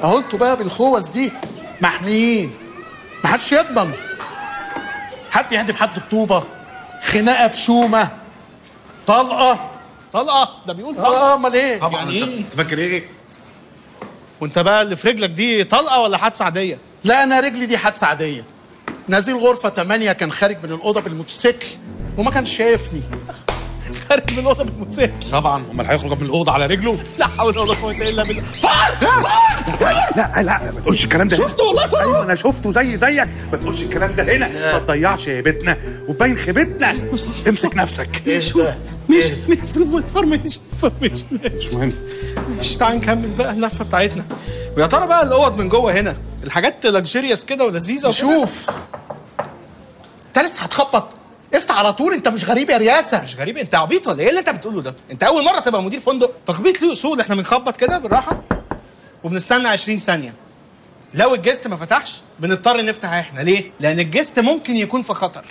اهو انتوا بقى بالخوص دي محميين محدش يضمن حد يهدف حد بطوبه خناقه بشومه طلقه طلقه ده بيقول طلقه اه امال ايه طبعا يعني انت إيه؟ أنت فاكر ايه؟ وانت بقى اللي في رجلك دي طلقه ولا حادثه عاديه لا انا رجلي دي حادثه عاديه نزيل غرفه 8 كان خارج من الاوضه بالموتوسيكل وما كانش شايفني خارج من الاوضه بالموتوسيكل طبعا امال هيخرج من الاوضه على رجله؟ لا حول ولا قوه الا بالله فار لا لا ما تقولش الكلام ده شفته والله فار ايوه انا شفته زي زيك ما تقولش الكلام ده هنا ما تضيعش هيبتنا وتبين خيبتنا امسك نفسك ايه ده مش مش فار مش فار مش مش مهم مش تعال نكمل بقى اللفه بتاعتنا ويا ترى بقى الاوض من جوه هنا الحاجات لكجيريوس كده ولذيذه وكده. شوف انت لسه هتخبط افتح على طول انت مش غريب يا رياسه مش غريب انت عبيط ولا ايه اللي انت بتقوله ده انت اول مره تبقى مدير فندق تخبيط ليه اصول احنا بنخبط كده بالراحه وبنستنى 20 ثانيه لو الجست ما فتحش بنضطر نفتح احنا ليه لان الجست ممكن يكون في خطر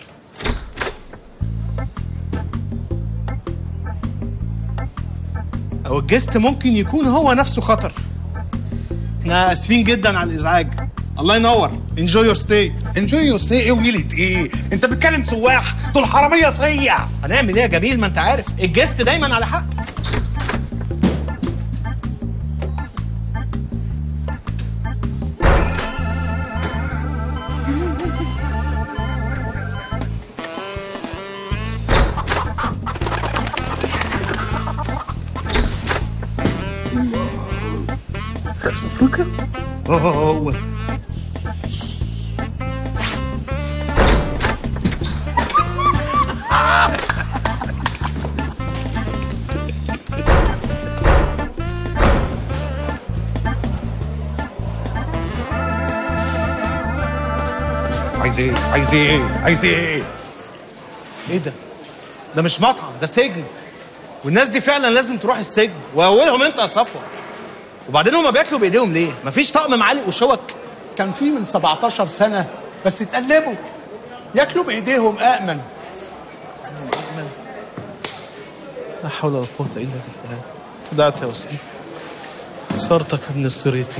او الجست ممكن يكون هو نفسه خطر احنا اسفين جدا على الازعاج الله ينور انجوي يور ستي انجوي يور ستي ايه ونيلة ايه؟ انت بتكلم سواح دول حراميه صيع هنعمل ايه يا جميل ما انت عارف الجست دايما على حق هو عايز ايه؟ عايز ايه؟ عايز ايه؟ ايه ده؟ ده مش مطعم ده سجن والناس دي فعلا لازم تروح السجن واولهم انت يا صفوت وبعدين هما بياكلوا بايديهم ليه؟ مفيش طقم معالق وشوك كان في من 17 سنه بس اتقلبوا ياكلوا بايديهم امن لا حول ولا قوة إلا بالله دعت يا وسيم خسارتك يا ابن السريتي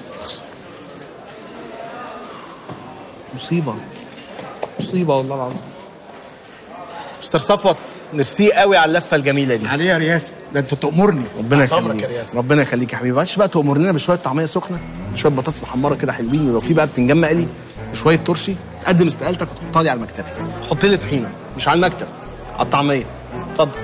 مصيبة مصيبة والله العظيم مستر صفوت ميرسي قوي على اللفة الجميلة دي عليه يا رياسه ده انت تأمرني ربنا تحت امرك يا يخليك رياسه ربنا يخليك يا حبيبي معلش بقى تأمرنا بشوية طعمية سخنة شوية بطاطس محمرة كده حلوين ولو في بقى بتنجان مقلي وشوية ترشي تقدم استقالتك وتحطها لي على مكتبي تحط لي طحينة مش على المكتب على الطعمية اتفضل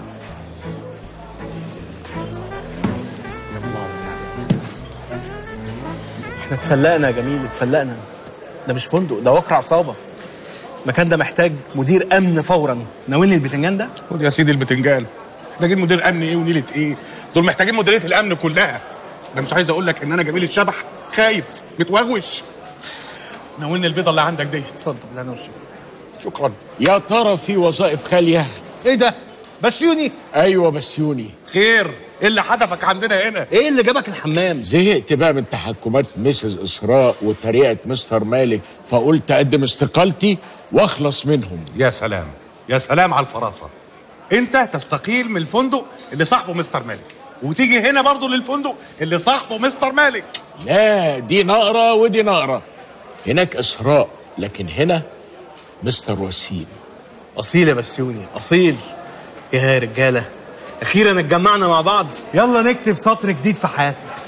احنا اتفلقنا يا جميل اتفلقنا ده مش فندق ده وقر عصابة المكان ده محتاج مدير امن فورا ناولني البتنجان ده خد يا سيدي البتنجان محتاجين مدير امن ايه ونيله ايه دول محتاجين مديريه الامن كلها انا مش عايز اقول لك ان انا جميل الشبح خايف متوغوش ناولني البيضه اللي عندك ديت اتفضل لا انا والشفا شكرا يا ترى في وظائف خالية؟ ايه ده بسيوني أيوة بسيوني خير ايه اللي حدفك عندنا هنا ايه اللي جابك الحمام زهقت بقى من تحكمات مسز إسراء وطريقة مستر مالك فقلت أقدم استقالتي وأخلص منهم يا سلام يا سلام على الفراسه انت تستقيل من الفندق اللي صاحبه مستر مالك وتيجي هنا برضه للفندق اللي صاحبه مستر مالك لا دي نقرة ودي نقرة هناك إسراء لكن هنا مستر وسيم اصيل يا بسيوني اصيل يا رجاله اخيرا اتجمعنا مع بعض يلا نكتب سطر جديد في حياتنا